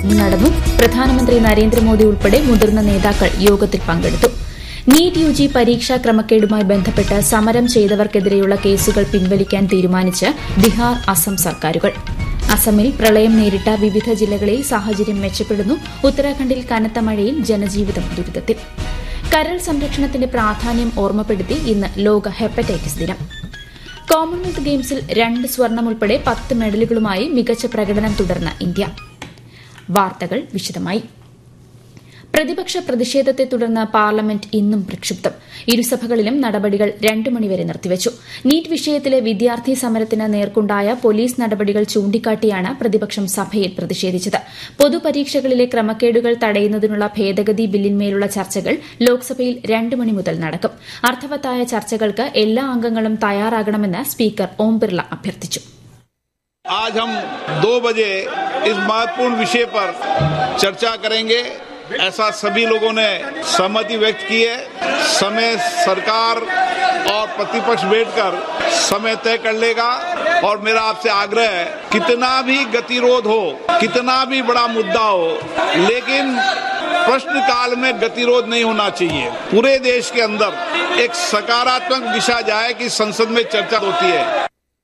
നടന്നു പ്രധാനമന്ത്രി നരേന്ദ്രമോദി ഉൾപ്പെടെ മുതിർന്ന നേതാക്കൾ യോഗത്തിൽ പങ്കെടുത്തു നീറ്റ് യു ജി പരീക്ഷാ ക്രമക്കേടുമായി ബന്ധപ്പെട്ട് സമരം ചെയ്തവർക്കെതിരെയുള്ള കേസുകൾ പിൻവലിക്കാൻ തീരുമാനിച്ച് ബീഹാർ അസം സർക്കാരുകൾ അസമിൽ പ്രളയം നേരിട്ട വിവിധ ജില്ലകളിൽ സാഹചര്യം മെച്ചപ്പെടുന്നു ഉത്തരാഖണ്ഡിൽ കനത്ത മഴയിൽ ജനജീവിതം ദുരിതത്തിൽ കരൾ സംരക്ഷണത്തിന്റെ പ്രാധാന്യം ഓർമ്മപ്പെടുത്തി ഇന്ന് ലോക ഹെപ്പറ്റൈറ്റിസ് ദിനം കോമൺവെൽത്ത് ഗെയിംസിൽ രണ്ട് സ്വർണം ഉൾപ്പെടെ പത്ത് മെഡലുകളുമായി മികച്ച പ്രകടനം തുടർന്ന ഇന്ത്യ വാർത്തകൾ വിശദമായി പ്രതിപക്ഷ പ്രതിഷേധത്തെ തുടർന്ന് പാർലമെന്റ് ഇന്നും പ്രക്ഷുബ്ധം ഇരുസഭകളിലും നടപടികൾ രണ്ടു മണിവരെ നിർത്തിവച്ചു നീറ്റ് വിഷയത്തിലെ വിദ്യാർത്ഥി സമരത്തിന് നേർക്കുണ്ടായ പോലീസ് നടപടികൾ ചൂണ്ടിക്കാട്ടിയാണ് പ്രതിപക്ഷം സഭയിൽ പ്രതിഷേധിച്ചത് പൊതുപരീക്ഷകളിലെ ക്രമക്കേടുകൾ തടയുന്നതിനുള്ള ഭേദഗതി ബില്ലിന്മേലുള്ള ചർച്ചകൾ ലോക്സഭയിൽ രണ്ടു മണി മുതൽ നടക്കും അർത്ഥവത്തായ ചർച്ചകൾക്ക് എല്ലാ അംഗങ്ങളും തയ്യാറാകണമെന്ന് സ്പീക്കർ ഓം ബിർള അഭ്യർത്ഥിച്ചു आज हम दो बजे इस महत्वपूर्ण विषय पर चर्चा करेंगे ऐसा सभी लोगों ने सहमति व्यक्त की है समय सरकार और प्रतिपक्ष बैठकर समय तय कर लेगा और मेरा आपसे आग्रह है कितना भी गतिरोध हो कितना भी बड़ा मुद्दा हो लेकिन प्रश्न काल में गतिरोध नहीं होना चाहिए पूरे देश के अंदर एक सकारात्मक दिशा जाए कि संसद में चर्चा होती है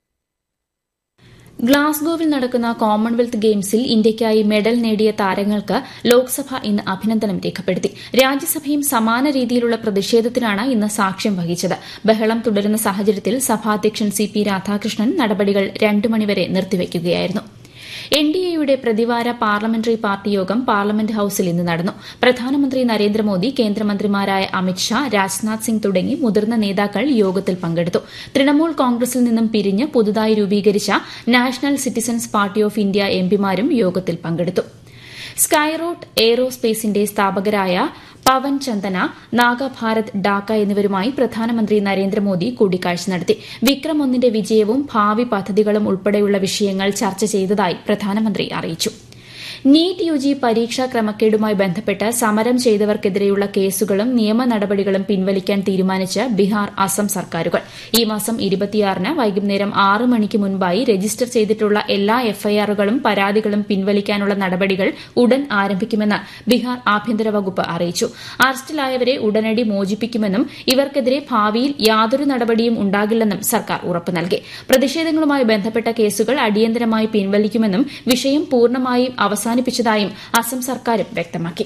ഗ്ലാസ്ഗോവിൽ നടക്കുന്ന കോമൺവെൽത്ത് ഗെയിംസിൽ ഇന്ത്യയ്ക്കായി മെഡൽ നേടിയ താരങ്ങൾക്ക് ലോക്സഭ ഇന്ന് അഭിനന്ദനം രേഖപ്പെടുത്തി രാജ്യസഭയും സമാന രീതിയിലുള്ള പ്രതിഷേധത്തിനാണ് ഇന്ന് സാക്ഷ്യം വഹിച്ചത് ബഹളം തുടരുന്ന സാഹചര്യത്തിൽ സഭാധ്യക്ഷൻ സി പി രാധാകൃഷ്ണൻ നടപടികൾ രണ്ടു മണിവരെ നിർത്തിവയ്ക്കുകയായിരുന്നു എൻ ഡി എയുടെ പ്രതിവാര പാർലമെന്ററി പാർട്ടി യോഗം പാർലമെന്റ് ഹൌസിൽ ഇന്ന് നടന്നു പ്രധാനമന്ത്രി നരേന്ദ്രമോദി കേന്ദ്രമന്ത്രിമാരായ അമിത്ഷാ രാജ്നാഥ് സിംഗ് തുടങ്ങി മുതിർന്ന നേതാക്കൾ യോഗത്തിൽ പങ്കെടുത്തു തൃണമൂൽ കോൺഗ്രസിൽ നിന്നും പിരിഞ്ഞ് പുതുതായി രൂപീകരിച്ച national citizens party of India എംപിമാരും യോഗത്തിൽ പങ്കെടുത്തു സ്കൈറോട്ട് എയ്റോസ്പേസിന്റെ സ്ഥാപകരായ പവൻ ചന്ദന നാഗഭാരത് ഡാക്ക എന്നിവരുമായി പ്രധാനമന്ത്രി നരേന്ദ്രമോദി കൂടിക്കാഴ്ച നടത്തി വിക്രം ഒന്നിന്റെ വിജയവും ഭാവി പദ്ധതികളും ഉൾപ്പെടെയുള്ള വിഷയങ്ങൾ ചർച്ച ചെയ്തതായി പ്രധാനമന്ത്രി അറിയിച്ചു നീറ്റ് യു ജി പരീക്ഷാ ക്രമക്കേടുമായി ബന്ധപ്പെട്ട് സമരം ചെയ്തവർക്കെതിരെയുള്ള കേസുകളും നിയമ നടപടികളും പിൻവലിക്കാൻ തീരുമാനിച്ച് ബീഹാർ അസം സർക്കാരുകൾ ഈ മാസം ഇരുപത്തിയാറിന് വൈകുന്നേരം ആറ് മണിക്ക് മുൻപായി രജിസ്റ്റർ ചെയ്തിട്ടുള്ള എല്ലാ എഫ്ഐആറുകളും പരാതികളും പിൻവലിക്കാനുള്ള നടപടികൾ ഉടൻ ആരംഭിക്കുമെന്ന് ബീഹാർ ആഭ്യന്തര വകുപ്പ് അറിയിച്ചു അറസ്റ്റിലായവരെ ഉടനടി മോചിപ്പിക്കുമെന്നും ഇവർക്കെതിരെ ഭാവിയിൽ യാതൊരു നടപടിയും ഉണ്ടാകില്ലെന്നും സർക്കാർ ഉറപ്പു നൽകി പ്രതിഷേധങ്ങളുമായി ബന്ധപ്പെട്ട കേസുകൾ അടിയന്തരമായി പിൻവലിക്കുമെന്നും വിഷയം പൂർണ്ണമായും അവസാനിപ്പിച്ചതായും അസം സർക്കാരും വ്യക്തമാക്കി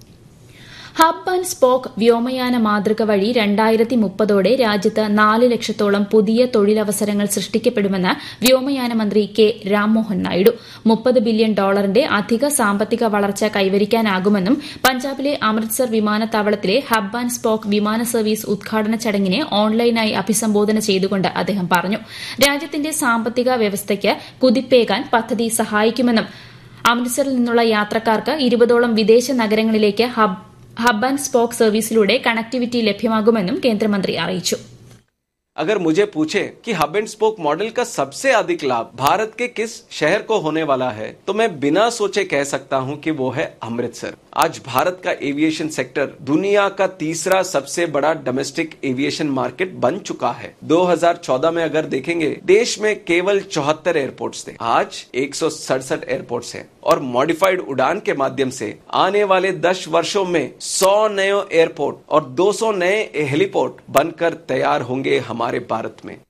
ഹബ് ആൻഡ് സ്പോക്ക് വ്യോമയാന മാതൃക വഴി രണ്ടായിരത്തി മുപ്പതോടെ രാജ്യത്ത് നാല് ലക്ഷത്തോളം പുതിയ തൊഴിലവസരങ്ങൾ സൃഷ്ടിക്കപ്പെടുമെന്ന് വ്യോമയാന മന്ത്രി കെ രാംമോഹൻ നായിഡു മുപ്പത് ബില്യൺ ഡോളറിന്റെ അധിക സാമ്പത്തിക വളർച്ച കൈവരിക്കാനാകുമെന്നും പഞ്ചാബിലെ അമൃത്സർ വിമാനത്താവളത്തിലെ ഹബ് ആൻഡ് സ്പോക്ക് വിമാന സർവീസ് ഉദ്ഘാടന ചടങ്ങിനെ ഓൺലൈനായി അഭിസംബോധന ചെയ്തുകൊണ്ട് അദ്ദേഹം പറഞ്ഞു രാജ്യത്തിന്റെ സാമ്പത്തിക വ്യവസ്ഥയ്ക്ക് കുതിപ്പേകാൻ പദ്ധതി സഹായിക്കുമെന്നും അമൃത്സറിൽ നിന്നുള്ള യാത്രക്കാർക്ക് ഇരുപതോളം വിദേശ നഗരങ്ങളിലേക്ക് ഹബ് ഹബ് ആൻഡ് സ്പോക്ക് സർവീസിലൂടെ കണക്ടിവിറ്റി ലഭ്യമാകുമെന്നും കേന്ദ്രമന്ത്രി അറിയിച്ചു अगर मुझे पूछे कि हब एंड स्पोक मॉडल का सबसे अधिक लाभ भारत के किस शहर को होने वाला है तो मैं बिना सोचे कह सकता हूं कि वो है अमृतसर आज भारत का एविएशन सेक्टर दुनिया का तीसरा सबसे बड़ा डोमेस्टिक एविएशन मार्केट बन चुका है 2014 में अगर देखेंगे देश में केवल चौहत्तर एयरपोर्ट्स थे आज एक एयरपोर्ट्स हैं और मॉडिफाइड उड़ान के माध्यम से आने वाले 10 वर्षों में 100 नए एयरपोर्ट और 200 नए हेलीपोर्ट बनकर तैयार होंगे हमारे भारत में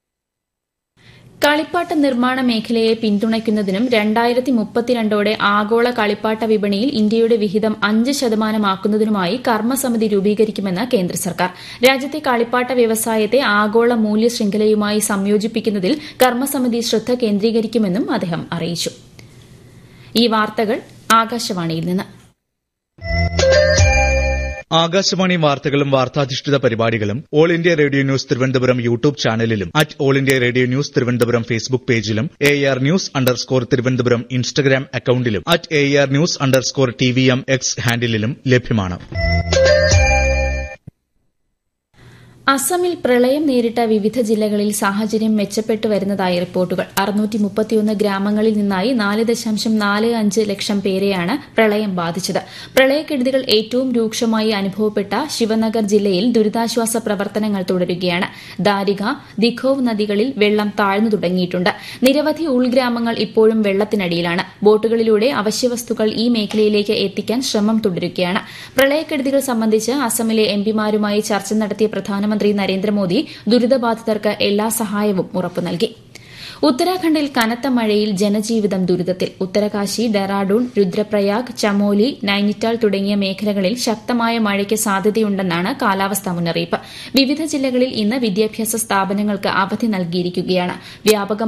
കളിപ്പാട്ട നിർമ്മാണ മേഖലയെ പിന്തുണയ്ക്കുന്നതിനും രണ്ടായിരത്തി മുപ്പത്തിരണ്ടോടെ ആഗോള കളിപ്പാട്ട വിപണിയിൽ ഇന്ത്യയുടെ വിഹിതം അഞ്ച് ശതമാനമാക്കുന്നതിനുമായി കർമ്മസമിതി രൂപീകരിക്കുമെന്ന് കേന്ദ്ര സർക്കാർ രാജ്യത്തെ കളിപ്പാട്ട വ്യവസായത്തെ ആഗോള മൂല്യ ശൃംഖലയുമായി സംയോജിപ്പിക്കുന്നതിൽ കർമ്മസമിതി ശ്രദ്ധ കേന്ദ്രീകരിക്കുമെന്നും അദ്ദേഹം അറിയിച്ചു ഈ വാർത്തകൾ ആകാശവാണിയിൽ നിന്ന് ആകാശവാണി വാർത്തകളും വാർത്താധിഷ്ഠിത പരിപാടികളും all India radio news Thiruvananthapuram YouTube ചാനലിലും at all India radio news Thiruvananthapuram Facebook പേജിലും A R news underscore Thiruvananthapuram Instagram അക്കൌണ്ടിലും at A R news underscore T V M X ഹാൻഡിലും ലഭ്യമാണ് അസമിൽ പ്രളയം നേരിട്ട വിവിധ ജില്ലകളിൽ സാഹചര്യം മെച്ചപ്പെട്ടു വരുന്നതായി റിപ്പോർട്ടുകൾ അറുന്നൂറ്റി മുപ്പത്തിയൊന്ന് ഗ്രാമങ്ങളിൽ നിന്നായി നാല് ദശാംശം നാല് അഞ്ച് ലക്ഷം പേരെയാണ് പ്രളയം ബാധിച്ചത് പ്രളയക്കെടുതികൾ ഏറ്റവും രൂക്ഷമായി അനുഭവപ്പെട്ട ശിവനഗർ ജില്ലയിൽ ദുരിതാശ്വാസ പ്രവർത്തനങ്ങൾ തുടരുകയാണ് ദാരിക ദിഖോവ് നദികളിൽ വെള്ളം താഴ്ന്നു തുടങ്ങിയിട്ടുണ്ട് നിരവധി ഉൾഗ്രാമങ്ങൾ ഇപ്പോഴും വെള്ളത്തിനടിയിലാണ് ബോട്ടുകളിലൂടെ അവശ്യവസ്തുക്കൾ ഈ മേഖലയിലേക്ക് എത്തിക്കാൻ ശ്രമം തുടരുകയാണ് പ്രളയക്കെടുതികൾ സംബന്ധിച്ച് അസമിലെ എംപിമാരുമായി ചർച്ച നടത്തിയ പ്രധാനമന്ത്രി നരേന്ദ്രമോദി ദുരിതബാധിതർക്ക് എല്ലാ സഹായവും ഉറപ്പു നൽകി ഉത്തരാഖണ്ഡിൽ കനത്ത മഴയിൽ ജനജീവിതം ദുരിതത്തിൽ ഉത്തരകാശി ഡെറാഡൂൺ രുദ്രപ്രയാഗ് ചമോലി നൈനിറ്റാൾ തുടങ്ങിയ മേഖലകളിൽ ശക്തമായ മഴയ്ക്ക് സാധ്യതയുണ്ടെന്നാണ് കാലാവസ്ഥാ മുന്നറിയിപ്പ് വിവിധ ജില്ലകളിൽ ഇന്ന് വിദ്യാഭ്യാസ സ്ഥാപനങ്ങൾക്ക് അവധി നൽകിയിരിക്കുകയാണ് വ്യാപക